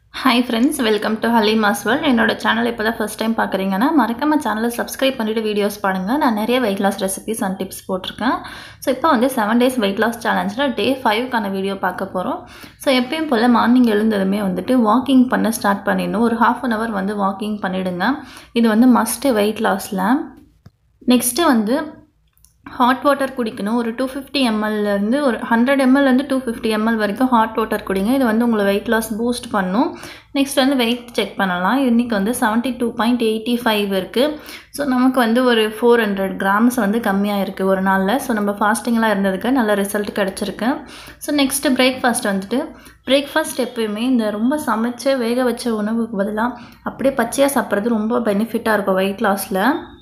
hi friends welcome to ஹலீம் மாஸ்வல் என்னோட சேனல் இப்போ தான் ஃபஸ்ட் டைம் பார்க்குறீங்கன்னா மறக்காம சேனலை சப்ஸ்கிரைப் பண்ணிவிட்டு வீடியோஸ் பாருங்கள் நான் நிறைய weight loss recipes and tips போட்டிருக்கேன் ஸோ இப்போ வந்து செவன் டேஸ் வெயிட் லாஸ் சேலஞ்சில் டே ஃபைவ்க்கான வீடியோ பார்க்க போகிறோம் ஸோ எப்பயும் போல் மார்னிங் எழுந்ததுமே வந்துட்டு வாக்கிங் பண்ண ஸ்டார்ட் பண்ணிடணும் ஒரு ஹாஃப் அன் ஹவர் வந்து வாக்கிங் பண்ணிவிடுங்க இது வந்து மஸ்ட்டு வெயிட் லாஸில் நெக்ஸ்ட்டு வந்து ஹாட் வாட்டர் குடிக்கணும் ஒரு டூ ஃபிஃப்டி எம்எல்லேருந்து ஒரு ஹண்ட்ரட் எம்எல்லேருந்து டூ ஃபிஃப்டி எம்எல் வரைக்கும் ஹாட் வாட்டர் குடிங்க இது வந்து உங்களை வெயிட் லாஸ் பூஸ்ட் பண்ணும் நெக்ஸ்ட் வந்து வெயிட் செக் பண்ணலாம் இன்றைக்கி வந்து seventy two point eighty five இருக்குது ஸோ நமக்கு வந்து ஒரு ஃபோர் ஹண்ட்ரட் கிராம்ஸ் வந்து கம்மியாக இருக்குது ஒரு நாளில் ஸோ நம்ம ஃபாஸ்டிங்லாம் இருந்ததுக்கு நல்ல ரிசல்ட் கிடச்சிருக்கு ஸோ நெக்ஸ்ட்டு பிரேக்ஃபாஸ்ட் வந்துட்டு பிரேக்ஃபாஸ்ட் எப்பயுமே இந்த ரொம்ப சமைச்ச வேக வச்ச உணவுக்கு பதிலாக அப்படியே பச்சையாக சாப்பிட்றது ரொம்ப பெனிஃபிட்டாக இருக்கும் வெயிட் லாஸில்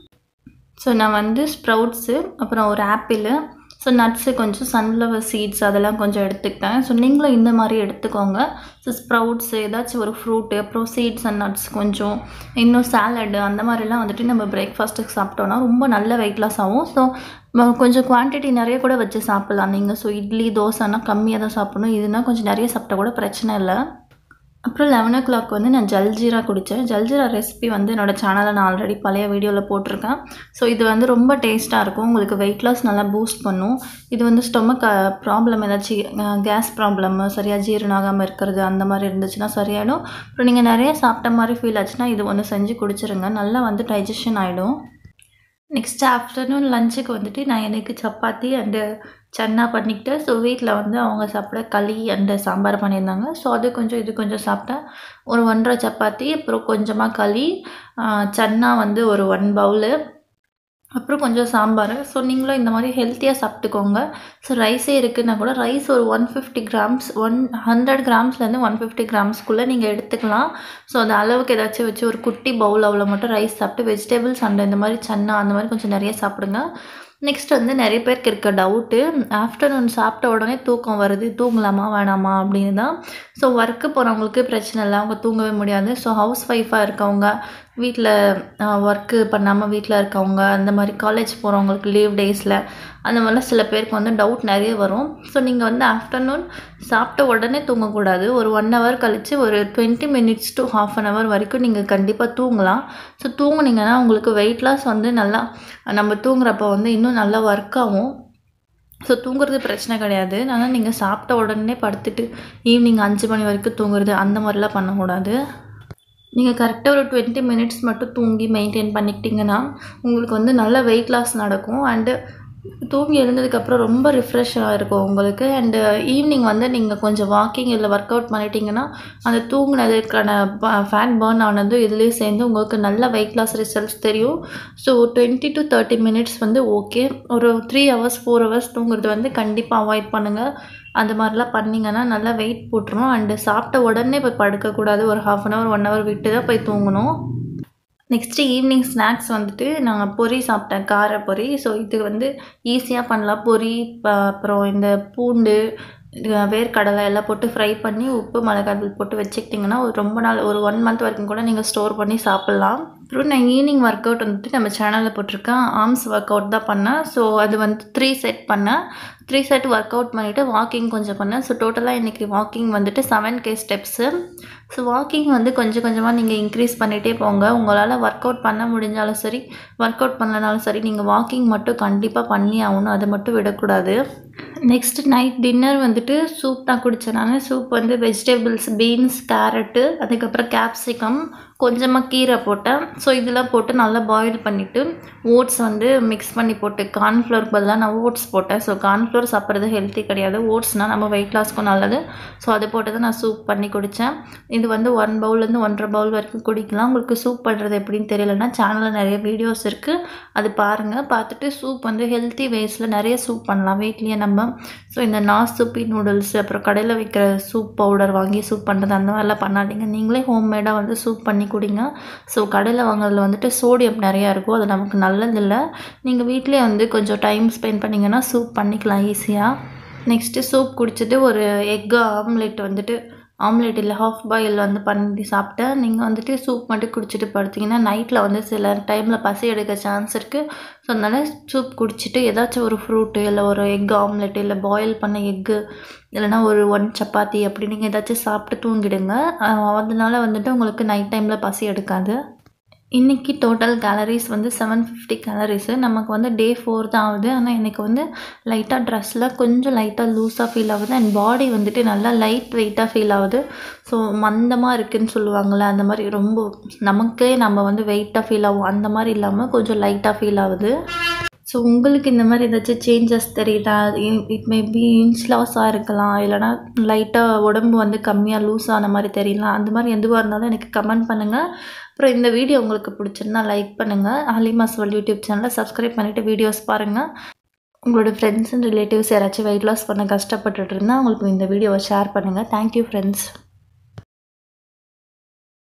ஸோ நான் வந்து ஸ்ப்ரவுட்ஸு அப்புறம் ஒரு ஆப்பிள் ஸோ நட்ஸு கொஞ்சம் சன்ஃப்ளவர் சீட்ஸ் அதெல்லாம் கொஞ்சம் எடுத்துக்கிட்டேன் ஸோ நீங்களும் இந்த மாதிரி எடுத்துக்கோங்க ஸோ ஸ்ப்ரவுட்ஸ் ஏதாச்சும் ஒரு ஃப்ரூட்டு அப்புறம் சீட்ஸ் அண்ட் நட்ஸ் கொஞ்சம் இன்னும் சாலடு அந்த மாதிரிலாம் வந்துட்டு நம்ம பிரேக்ஃபாஸ்ட்டுக்கு சாப்பிட்டோன்னா ரொம்ப நல்ல வெயிட் லாஸ் ஆகும் ஸோ கொஞ்சம் குவான்டிட்டி நிறைய கூட வச்சு சாப்பிட்லாம் நீங்கள் ஸோ இட்லி தோசைனா கம்மியாக தான் சாப்பிடணும் இதுனா கொஞ்சம் நிறைய சாப்பிட்டா கூட பிரச்சனை இல்லை அப்புறம் லெவன் ஓ கிளாக் வந்து நான் ஜல்ஜீரா குடித்தேன் ஜல்ஜீரா ரெசிபி வந்து என்னோடய சேனலில் நான் ஆல்ரெடி பழைய வீடியோவில் போட்டிருக்கேன் ஸோ இது வந்து ரொம்ப டேஸ்ட்டாக இருக்கும் உங்களுக்கு வெயிட் லாஸ் நல்லா பூஸ்ட் பண்ணும் இது வந்து ஸ்டொமக் ப்ராப்ளம் ஏதாச்சும் கேஸ் ப்ராப்ளம் சரியாக ஜீரணம் ஆகாமல் இருக்கிறது அந்த மாதிரி இருந்துச்சுன்னா சரியாயிடும் அப்புறம் நீங்கள் நிறைய சாப்பிட்ட மாதிரி ஃபீல் ஆச்சுன்னா இது ஒன்று செஞ்சு குடிச்சிருங்க நல்லா வந்து டைஜஷன் ஆகிடும் நெக்ஸ்ட் ஆஃப்டர்நூன் லஞ்சுக்கு வந்துட்டு நான் எனக்கு சப்பாத்தி அண்டு சன்னா பண்ணிக்கிட்டேன் ஸோ வீட்டில் வந்து அவங்க சாப்பிட களி அண்டு சாம்பார் பண்ணியிருந்தாங்க ஸோ அது கொஞ்சம் இது கொஞ்சம் சாப்பிட்டேன் ஒரு ஒன்றரை சப்பாத்தி அப்புறம் கொஞ்சமாக களி சன்னா வந்து ஒரு ஒன் பவுலு அப்புறம் கொஞ்சம் சாம்பார் ஸோ நீங்களும் இந்த மாதிரி ஹெல்த்தியாக சாப்பிட்டுக்கோங்க ஸோ ரைஸே இருக்குன்னா கூட ரைஸ் ஒரு one fifty grams one hundred கிராம்ஸ்லேருந்து ஒன் ஃபிஃப்டி கிராம்ஸ்க்குள்ளே நீங்கள் எடுத்துக்கலாம் ஸோ அந்த அளவுக்கு ஏதாச்சும் வச்சு ஒரு குட்டி பவுல் அவ்வளோ மட்டும் ரைஸ் சாப்பிட்டு வெஜிடபிள்ஸ் அண்ட் இந்த மாதிரி சன்னா அந்த மாதிரி கொஞ்சம் நிறைய சாப்பிடுங்க நெக்ஸ்ட் வந்து நிறைய பேருக்கு இருக்க டவுட்டு ஆஃப்டர்நூன் சாப்பிட்ட உடனே தூக்கம் வருது தூங்கலாமா வேணாமா அப்படின்னு தான் ஸோ ஒர்க்கு போகிறவங்களுக்கு பிரச்சனை இல்லை அவங்க தூங்கவே முடியாது ஸோ ஹவுஸ் ஒய்ஃபாக இருக்கவங்க வீட்டில் ஒர்க்கு பண்ணாமல் வீட்டில் இருக்கவங்க அந்த மாதிரி காலேஜ் போகிறவங்களுக்கு லீவ் டேஸில் அந்த மாதிரிலாம் சில பேருக்கு வந்து டவுட் நிறைய வரும் ஸோ நீங்கள் வந்து ஆஃப்டர்நூன் சாப்பிட்ட உடனே தூங்கக்கூடாது ஒரு ஒன் ஹவர் கழித்து ஒரு twenty minutes to half an hour வரைக்கும் நீங்கள் கண்டிப்பாக தூங்கலாம் ஸோ தூங்குனீங்கன்னா உங்களுக்கு வெயிட் லாஸ் வந்து நல்லா நம்ம தூங்குறப்போ வந்து இன்னும் நல்லா ஒர்க் ஆகும் ஸோ தூங்குறது பிரச்சனை கிடையாது ஆனால் நீங்கள் சாப்பிட்ட உடனே படுத்துட்டு ஈவினிங் அஞ்சு மணி வரைக்கும் தூங்குறது அந்த மாதிரிலாம் பண்ணக்கூடாது நீங்கள் கரெக்டாக ஒரு டுவெண்ட்டி மினிட்ஸ் மட்டும் தூங்கி மெயின்டைன் பண்ணிக்கிட்டிங்கன்னா உங்களுக்கு வந்து நல்ல வெயிட் லாஸ் நடக்கும் அண்டு தூங்கி எழுந்ததுக்கப்புறம் ரொம்ப ரிஃப்ரெஷ்ஷாக இருக்கும் உங்களுக்கு அண்டு ஈவினிங் வந்து நீங்கள் கொஞ்சம் வாக்கிங் இல்லை ஒர்க் அவுட் பண்ணிட்டீங்கன்னா அந்த தூங்கினதுக்கான ஃபேட் பர்ன் ஆனதும் இதுலேயே சேர்ந்து உங்களுக்கு நல்ல வெயிட் லாஸ் ரிசல்ட்ஸ் தெரியும் so twenty to thirty minutes வந்து ஓகே ஒரு த்ரீ ஹவர்ஸ் ஃபோர் ஹவர்ஸ் தூங்குறது வந்து கண்டிப்பாக அவாய்ட் பண்ணுங்கள் அந்த மாதிரிலாம் பண்ணிங்கன்னா நல்லா வெயிட் போட்டுரும் அண்டு சாப்பிட்ட உடனே போய் படுக்கக்கூடாது ஒரு half an hour one hour விட்டு தான் போய் தூங்கணும் நெக்ஸ்ட்டு ஈவினிங் ஸ்நாக்ஸ் வந்துட்டு நாங்கள் பொரி சாப்பிட்டேன் கார பொரி ஸோ இது வந்து ஈஸியாக பண்ணலாம் பொரி அப்புறம் இந்த பூண்டு வேர்க்கடலை எல்லாம் போட்டு ஃப்ரை பண்ணி உப்பு மிளகாத்தூள் போட்டு வச்சுக்கிட்டிங்கன்னா ஒரு ரொம்ப நாள் ஒரு ஒன் மந்த் வரைக்கும் கூட நீங்கள் ஸ்டோர் பண்ணி சாப்பிட்லாம் அப்புறம் நான் ஈவினிங் ஒர்க் அவுட் வந்துட்டு நம்ம சேனலில் போட்டிருக்கேன் ஆர்ம்ஸ் ஒர்க் அவுட் தான் பண்ணேன் ஸோ அது வந்து த்ரீ செட் பண்ணேன் த்ரீ செட் ஒர்க் அவுட் பண்ணிவிட்டு வாக்கிங் கொஞ்சம் பண்ணேன் ஸோ டோட்டலாக இன்றைக்கி வாக்கிங் வந்துட்டு seven K steps so walking வந்து கொஞ்சம் கொஞ்சமாக நீங்கள் இன்க்ரீஸ் பண்ணிகிட்டே போங்க உங்களால் ஒர்க் அவுட் பண்ண முடிஞ்சாலும் சரி ஒர்க் அவுட் பண்ணனாலும் சரி நீங்கள் வாக்கிங் மட்டும் கண்டிப்பாக பண்ணி ஆகணும் அதை மட்டும் விடக்கூடாது நெக்ஸ்ட் நைட் டின்னர் வந்துட்டு சூப் தான் குடித்தேன் நான் சூப் வந்து வெஜிடபிள்ஸ் பீன்ஸ் கேரட்டு அதுக்கப்புறம் கேப்சிகம் கொஞ்சமாக கீரை போட்டேன் ஸோ இதெல்லாம் போட்டு நல்லா பாயில் பண்ணிவிட்டு ஓட்ஸ் வந்து மிக்ஸ் பண்ணி போட்டு கார்ன்ஃப்ளோருக்கு பதிலாக நான் ஓட்ஸ் போட்டேன் ஸோ கார்ன்ஃப்ளோர் சாப்பிட்றது ஹெல்த்தி கிடையாது ஓட்ஸ்னால் நம்ம வெயிட் லாஸ்க்கும் நல்லது ஸோ அதை போட்டு தான் நான் சூப் பண்ணி குடித்தேன் இது வந்து ஒன் பவுல்லேருந்து ஒன்றரை பவுல் வரைக்கும் குடிக்கலாம் உங்களுக்கு சூப் பண்ணுறது எப்படின்னு தெரியலன்னா சேனலில் நிறைய வீடியோஸ் இருக்குது அது பாருங்கள் பார்த்துட்டு சூப் வந்து ஹெல்த்தி வேஸில் நிறைய சூப் பண்ணலாம் வீட்லேயே நம்ம ஸோ இந்த நாசுப்பி நூடுல்ஸ் அப்புறம் கடையில் விற்கிற சூப் பவுடர் வாங்கி சூப் பண்ணுறது அந்த மாதிரிலாம் பண்ணாதீங்க நீங்களே ஹோம்மேடாக வந்து சூப் பண்ணி குடிங்க ஸோ கடையில் வாங்குறதுல வந்துட்டு சோடியம் நிறையா இருக்கும் அது நமக்கு நல்லதில்லை நீங்கள் வீட்டிலே வந்து கொஞ்சம் டைம் ஸ்பெண்ட் பண்ணிங்கன்னா சூப் பண்ணிக்கலாம் ஈஸியாக நெக்ஸ்ட்டு சூப் குடிச்சிட்டு ஒரு எக்கு ஆம்லெட் வந்துட்டு ஆம்லேட் இல்லை ஹாஃப் பாயில் வந்து பண்ணி சாப்பிட்டேன் நீங்கள் வந்துட்டு சூப் மட்டும் குடிச்சிட்டு படுத்தீங்கன்னா நைட்டில் வந்து சில டைமில் பசி எடுக்க சான்ஸ் இருக்குது ஸோ அதனால சூப் குடிச்சிட்டு ஏதாச்சும் ஒரு ஃப்ரூட்டு இல்லை ஒரு எக் ஆம்லெட் இல்லை பாயில் பண்ண எக்கு இல்லைனா ஒரு ஒன் சப்பாத்தி அப்படி நீங்கள் ஏதாச்சும் சாப்பிட்டு தூங்கிடுங்க அஹ் அதனால வந்துட்டு உங்களுக்கு நைட் டைமில் பசி எடுக்காது இன்றைக்கி டோட்டல் கேலரிஸ் வந்து செவன் ஃபிஃப்டி கேலரிஸு நமக்கு வந்து டே ஃபோர் தான் ஆகுது ஆனால் எனக்கு வந்து லைட்டாக ட்ரெஸ்ஸில் கொஞ்சம் லைட்டாக லூஸாக ஃபீல் ஆகுது அண்ட் பாடி வந்துட்டு நல்லா லைட் வெயிட்டாக ஃபீல் ஆகுது ஸோ மந்தமாக இருக்குதுன்னு சொல்லுவாங்கள்ல அந்த மாதிரி ரொம்ப நமக்கே நம்ம வந்து வெயிட்டாக ஃபீல் ஆகும் அந்த மாதிரி இல்லாமல் கொஞ்சம் லைட்டாக ஃபீல் ஆகுது ஸோ உங்களுக்கு இந்த மாதிரி ஏதாச்சும் சேஞ்சஸ் தெரியுதா இட் மே பி இன்ச் லாஸாக இருக்கலாம் இல்லைனா லைட்டாக உடம்பு வந்து கம்மியாக லூஸ் ஆன மாதிரி தெரியலாம் அந்த மாதிரி எதுவாக இருந்தாலும் எனக்கு கமெண்ட் பண்ணுங்கள் அப்புறம் இந்த வீடியோ உங்களுக்கு பிடிச்சிருந்தா லைக் பண்ணுங்கள் ஹலிமாஸ் வேர்ல்ட் யூடியூப் சேனலை சப்ஸ்கிரைப் பண்ணிவிட்டு வீடியோஸ் பாருங்கள் உங்களோட ஃப்ரெண்ட்ஸ் அண்ட் ரிலேட்டிவ்ஸ் யாராச்சும் வெயிட் லாஸ் பண்ண கஷ்டப்பட்டுட்டு இருந்தால் உங்களுக்கு இந்த வீடியோவை ஷேர் பண்ணுங்கள் தேங்க்யூ ஃப்ரெண்ட்ஸ்